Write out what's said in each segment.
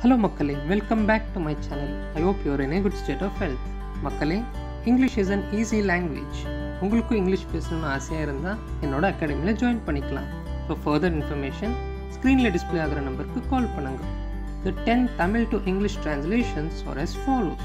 hello மக்களே welcome back to my channel I hope you're in a good state of health மக்களே English is an easy language உங்களுக்கும் English பேசணும்னு ஆசையாக இருந்தால் என்னோட அகாடமியில் ஜாயின் பண்ணிக்கலாம் ஃபார் ஃபர்தர் இன்ஃபர்மேஷன் ஸ்க்ரீனில் டிஸ்பிளே ஆகிற நம்பருக்கு கால் பண்ணுங்க the ten Tamil to English translations are as follows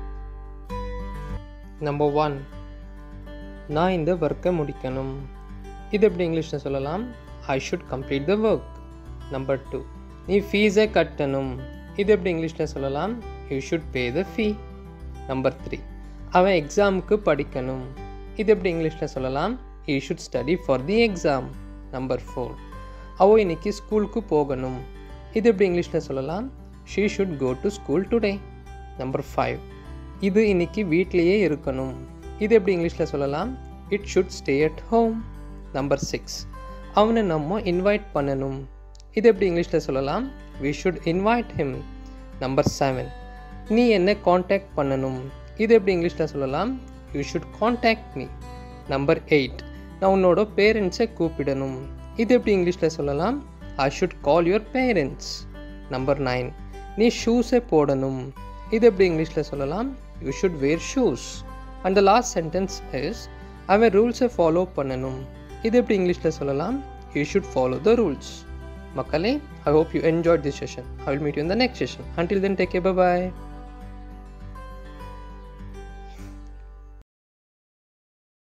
number one நான் இந்த ஒர்க்கை முடிக்கணும் இது எப்படி இங்கிலீஷில் சொல்லலாம் I should complete the work number two நீ ஃபீஸை கட்டணும் இது எப்படி இங்கிலீஷில் சொல்லலாம் you should pay the fee number three அவன் எக்ஸாமுக்கு படிக்கணும் இது எப்படி இங்கிலீஷில் சொல்லலாம் you should study for the exam number four அவள் இன்னைக்கு ஸ்கூலுக்கு போகணும் இது எப்படி இங்கிலீஷில் சொல்லலாம் she should go to school today number five இது இன்னைக்கு வீட்லேயே இருக்கணும் இது எப்படி இங்கிலீஷில் சொல்லலாம் it should stay at home number six அவனை நம்ம இன்வைட் பண்ணணும் இது எப்படி இங்கிலீஷில் சொல்லலாம் we should invite him number seven நீ என்ன காண்டாக்ட் பண்ணணும் இது எப்படி இங்கிலீஷில் சொல்லலாம் you should contact me number eight நான் உன்னோட பேரண்ட்ஸை கூப்பிடணும் இது எப்படி இங்கிலீஷில் சொல்லலாம் I should call your parents number nine நீ ஷூஸை போடணும் இது எப்படி இங்கிலீஷில் சொல்லலாம் you should wear shoes and the last sentence is அவன் ரூல்ஸை ஃபாலோ பண்ணணும் இது எப்படி இங்கிலீஷில் சொல்லலாம் you should follow the rules மக்களே I hope you enjoyed this session I will meet you in the next session until then take care by